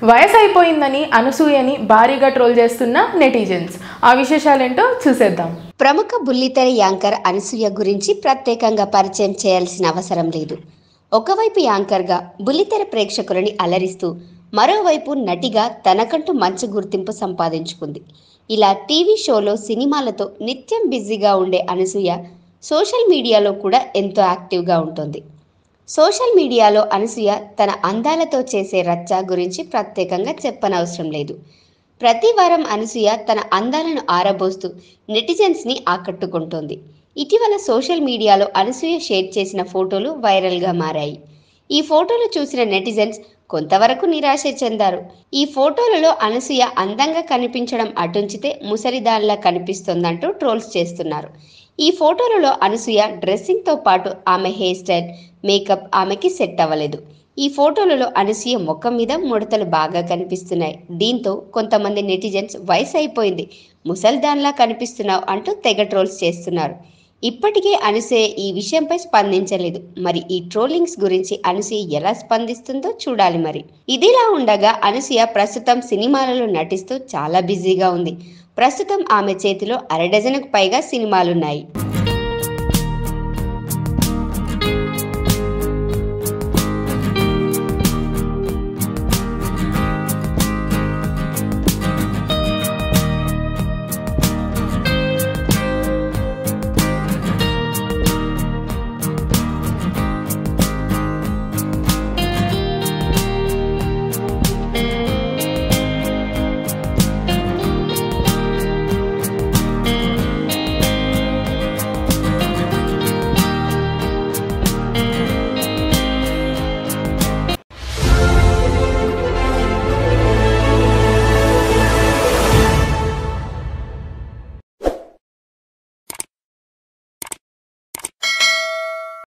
వయసు అయిపోయిందని అనసూయని భారీగా ట్రోల్ చేస్తున్న నెటిజన్స్ ఆ విశేషాలేంటో చూసేద్దాం ప్రముఖ బుల్లితెర యాంకర్ అనసూయ గురించి ప్రత్యేకంగా పరిచయం చేయాల్సిన అవసరం లేదు ఒకవైపు యాంకర్గా బుల్లితెర ప్రేక్షకులని అలరిస్తూ మరోవైపు నటిగా తనకంటూ మంచి గుర్తింపు సంపాదించుకుంది ఇలా టీవీ షోలో సినిమాలతో నిత్యం బిజీగా ఉండే అనసూయ సోషల్ మీడియాలో కూడా ఎంతో యాక్టివ్గా ఉంటుంది సోషల్ మీడియాలో అనసూయ తన అందాలతో చేసే రచ్చ గురించి ప్రత్యేకంగా చెప్పనవసరం లేదు ప్రతి వారం అనసూయ తన అందాలను ఆరబోస్తూ నెటిజన్స్ని ఆకట్టుకుంటోంది ఇటీవల సోషల్ మీడియాలో అనసూయ షేర్ చేసిన ఫోటోలు వైరల్గా మారాయి ఈ ఫోటోలు చూసిన నెటిజన్స్ కొంతవరకు నిరాశ చెందారు ఈ ఫోటోలలో అనసూయ అందంగా కనిపించడం అటుంచితే ముసలిదానిలా కనిపిస్తోందంటూ ట్రోల్స్ చేస్తున్నారు ఈ ఫోటోలలో అనసూయ డ్రెస్సింగ్తో పాటు ఆమె హెయిర్ స్టైల్ మేకప్ ఆమెకి సెట్ అవ్వలేదు ఈ ఫోటోలలో అనసూయ ముఖం మీద ముడతలు బాగా కనిపిస్తున్నాయి దీంతో కొంతమంది నెటిజన్స్ వయసు అయిపోయింది ముసల్దాన్లా కనిపిస్తున్నావు అంటూ తెగ ట్రోల్స్ చేస్తున్నారు ఇప్పటికే అనసూయ ఈ విషయంపై స్పందించలేదు మరి ఈ ట్రోలింగ్స్ గురించి అనసూయ ఎలా స్పందిస్తుందో చూడాలి మరి ఇదిలా ఉండగా అనసూయ ప్రస్తుతం సినిమాలలో నటిస్తూ చాలా బిజీగా ఉంది ప్రస్తుతం ఆమె చేతిలో అర డజన్కు పైగా సినిమాలున్నాయి